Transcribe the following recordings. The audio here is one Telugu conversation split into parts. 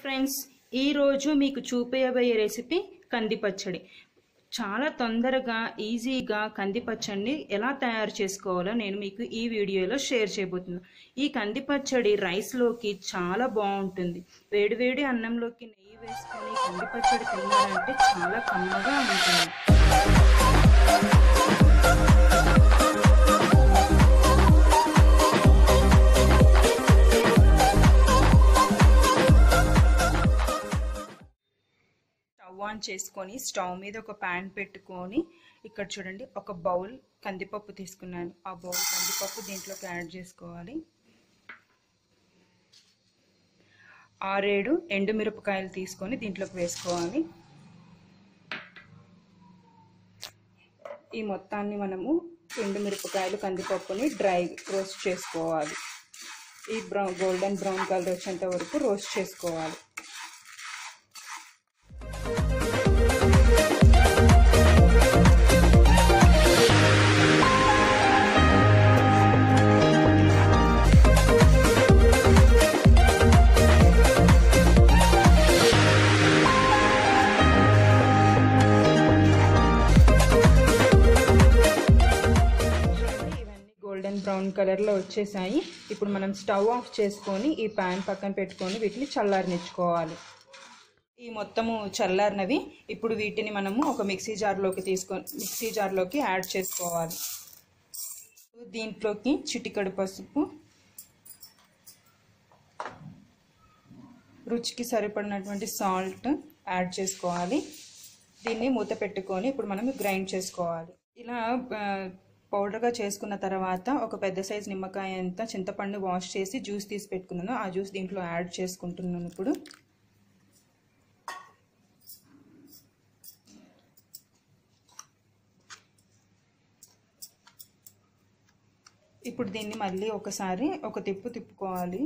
ఫ్రెండ్స్ ఈరోజు మీకు చూపించబోయే రెసిపీ కంది పచ్చడి చాలా తొందరగా ఈజీగా కంది పచ్చడిని ఎలా తయారు చేసుకోవాలో నేను మీకు ఈ వీడియోలో షేర్ చేయబోతున్నాను ఈ కంది పచ్చడి రైస్లోకి చాలా బాగుంటుంది వేడివేడి అన్నంలోకి నెయ్యి వేసుకొని కంది పచ్చడి తిన్నారంటే చాలా కమ్మగా ఉంటుంది స్టవ్ ఆన్ చేసుకొని స్టవ్ మీద ఒక ప్యాన్ పెట్టుకొని ఇక్కడ చూడండి ఒక బౌల్ కందిపప్పు తీసుకున్నాను ఆ బౌల్ కందిపప్పు దీంట్లోకి యాడ్ చేసుకోవాలి ఆరేడు ఎండుమిరపకాయలు తీసుకొని దీంట్లోకి వేసుకోవాలి ఈ మొత్తాన్ని మనము ఎండుమిరపకాయలు కందిపప్పుని డ్రై రోస్ట్ చేసుకోవాలి ఈ బ్రౌన్ గోల్డెన్ బ్రౌన్ కలర్ వచ్చేంత వరకు రోస్ట్ చేసుకోవాలి గోల్డెన్ బ్రౌన్ కలర్లో వచ్చేసాయి ఇప్పుడు మనం స్టవ్ ఆఫ్ చేసుకొని ఈ ప్యాన్ పక్కన పెట్టుకొని వీటిని చల్లారనిచ్చుకోవాలి ఈ మొత్తము చల్లారినవి ఇప్పుడు వీటిని మనము ఒక మిక్సీ జార్లోకి తీసుకొని మిక్సీ జార్లోకి యాడ్ చేసుకోవాలి దీంట్లోకి చిటికడు పసుపు రుచికి సరిపడినటువంటి సాల్ట్ యాడ్ చేసుకోవాలి దీన్ని మూత పెట్టుకొని ఇప్పుడు మనం గ్రైండ్ చేసుకోవాలి ఇలా పౌడర్గా చేసుకున్న తర్వాత ఒక పెద్ద సైజు నిమ్మకాయ అంత చింతపండు వాష్ చేసి జ్యూస్ తీసి పెట్టుకున్నాను ఆ జ్యూస్ దీంట్లో యాడ్ చేసుకుంటున్నాను ఇప్పుడు ఇప్పుడు దీన్ని మళ్ళీ ఒకసారి ఒక తిప్పు తిప్పుకోవాలి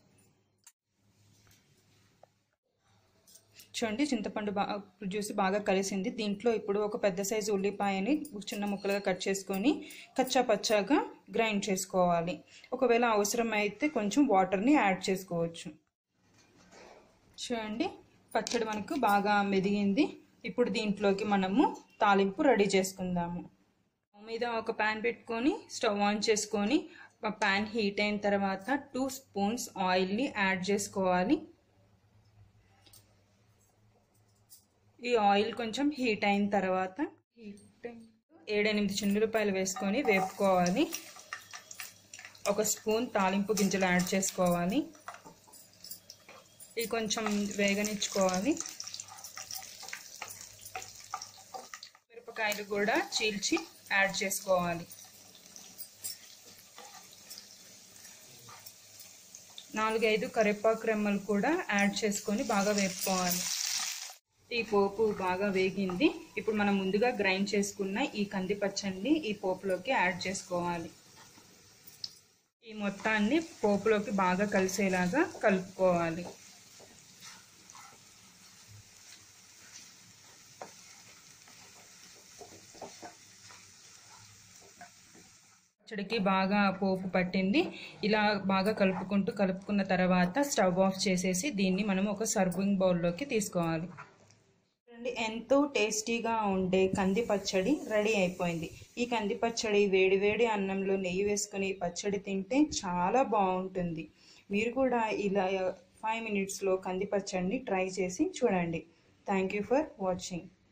చూడండి చింతపండు బాగా జ్యూస్ బాగా కలిసింది దీంట్లో ఇప్పుడు ఒక పెద్ద సైజు ఉల్లిపాయని చిన్న ముక్కలుగా కట్ చేసుకొని కచ్చా పచ్చాగా గ్రైండ్ చేసుకోవాలి ఒకవేళ అవసరం అయితే కొంచెం వాటర్ని యాడ్ చేసుకోవచ్చు చూడండి పచ్చడి మనకు బాగా మెదిగింది ఇప్పుడు దీంట్లోకి మనము తాలింపు రెడీ చేసుకుందాము మీద ఒక ప్యాన్ పెట్టుకొని స్టవ్ ఆన్ చేసుకొని ప్యాన్ హీట్ అయిన తర్వాత టూ స్పూన్స్ ఆయిల్ని యాడ్ చేసుకోవాలి ఈ ఆయిల్ కొంచెం హీట్ అయిన తర్వాత హీట్ ఏడెనిమిది చిన్నులపాయలు వేసుకొని వేపుకోవాలి ఒక స్పూన్ తాలింపు గింజలు యాడ్ చేసుకోవాలి ఇవి కొంచెం వేగనిచ్చుకోవాలి మిరపకాయలు కూడా చీల్చి యాడ్ చేసుకోవాలి నాలుగైదు కరివేపాకు రెమ్మలు కూడా యాడ్ చేసుకొని బాగా వేపుకోవాలి ఈ పోపు బాగా వేగింది ఇప్పుడు మనం ముందుగా గ్రైండ్ చేసుకున్న ఈ కంది పచ్చడిని ఈ పోపులోకి యాడ్ చేసుకోవాలి ఈ మొత్తాన్ని పోపులోకి బాగా కలిసేలాగా కలుపుకోవాలి పచ్చడికి బాగా పోపు పట్టింది ఇలా బాగా కలుపుకుంటూ కలుపుకున్న తర్వాత స్టవ్ ఆఫ్ చేసేసి దీన్ని మనం ఒక సర్వింగ్ బౌల్లోకి తీసుకోవాలి చూడండి ఎంతో టేస్టీగా ఉండే కంది పచ్చడి రెడీ అయిపోయింది ఈ కంది పచ్చడి వేడి వేడి అన్నంలో నెయ్యి వేసుకొని పచ్చడి తింటే చాలా బాగుంటుంది మీరు కూడా ఇలా ఫైవ్ మినిట్స్లో కంది పచ్చడిని ట్రై చేసి చూడండి థ్యాంక్ యూ ఫర్ వాచింగ్